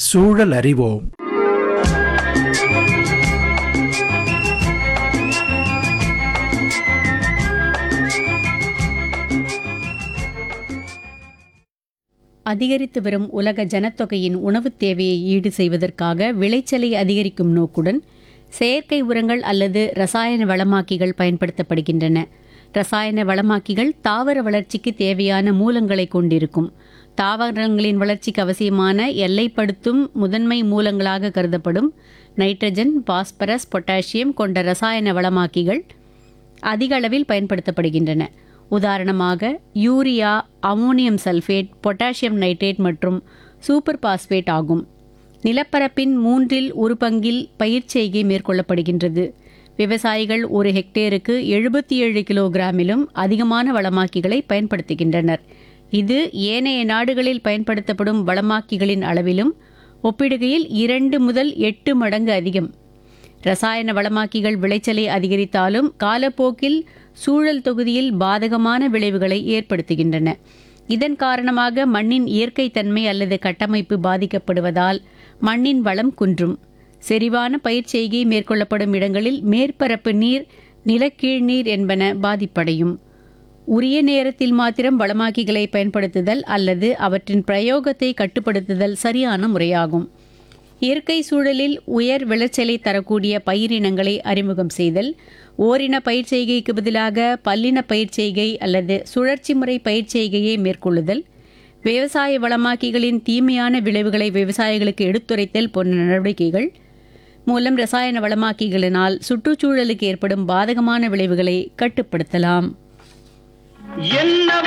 சூழல் அறிவோம் அதிகரித்து வரும் உலக ஜனத்தொகையின் உணவுத் தேவையை ஈடு செய்வதற்காக விளைச்சலை அதிகரிக்கும் நோக்குடன் செயற்கை உரங்கள் அல்லது ரசாயன வளமாக்கிகள் பயன்படுத்தப்படுகின்றன ரசாயன வளமாக்கிகள் தாவர வளர்ச்சிக்கு தேவையான மூலங்களை கொண்டிருக்கும் தாவரங்களின் வளர்ச்சிக்கு அவசியமான எல்லைப்படுத்தும் முதன்மை மூலங்களாக கருதப்படும் நைட்ரஜன் பாஸ்பரஸ் பொட்டாசியம் கொண்ட ரசாயன வளமாக்கிகள் அதிக அளவில் பயன்படுத்தப்படுகின்றன உதாரணமாக urea ammonium sulphate potassium nitrate மற்றும் சூப்பர் பாஸ்பேட் ஆகும் நிலப்பரப்பின் மூன்றில் ஒரு பங்கில் பயிர் செய்கை மேற்கொள்ளப்படுகின்றது விவசாயிகள் ஒரு ஹெக்டேருக்கு எழுபத்தி ஏழு கிலோகிராமிலும் அதிகமான வளமாக்கிகளை பயன்படுத்துகின்றனர் இது ஏனைய நாடுகளில் பயன்படுத்தப்படும் வளமாக்கிகளின் அளவிலும் ஒப்பிடுகையில் இரண்டு முதல் எட்டு மடங்கு அதிகம் ரசாயன வளமாக்கிகள் விளைச்சலை அதிகரித்தாலும் காலப்போக்கில் சூழல் தொகுதியில் பாதகமான விளைவுகளை ஏற்படுத்துகின்றன இதன் காரணமாக மண்ணின் இயற்கை தன்மை அல்லது கட்டமைப்பு பாதிக்கப்படுவதால் மண்ணின் வளம் குன்றும் செறிவான பயிர் செய்கை மேற்கொள்ளப்படும் இடங்களில் மேற்பரப்பு நீர் நிலக்கீழ் நீர் என்பன பாதிப்படையும் உரிய நேரத்தில் மாத்திரம் வளமாக்கிகளை பயன்படுத்துதல் அல்லது அவற்றின் பிரயோகத்தை கட்டுப்படுத்துதல் சரியான முறையாகும் இயற்கை சூழலில் உயர் விளைச்சலை தரக்கூடிய பயிரினங்களை அறிமுகம் செய்தல் ஓரின பயிர் செய்கைக்கு பதிலாக பல்லின பயிர் செய்கை அல்லது சுழற்சி முறை பயிர் செய்கையை மேற்கொள்ளுதல் விவசாய வளமாக்கிகளின் தீமையான விளைவுகளை விவசாயிகளுக்கு எடுத்துரைத்தல் போன்ற நடவடிக்கைகள் மூலம் ரசாயன வளமாக்கிகளினால் சுற்றுச்சூழலுக்கு ஏற்படும் பாதகமான விளைவுகளை கட்டுப்படுத்தலாம் என்ன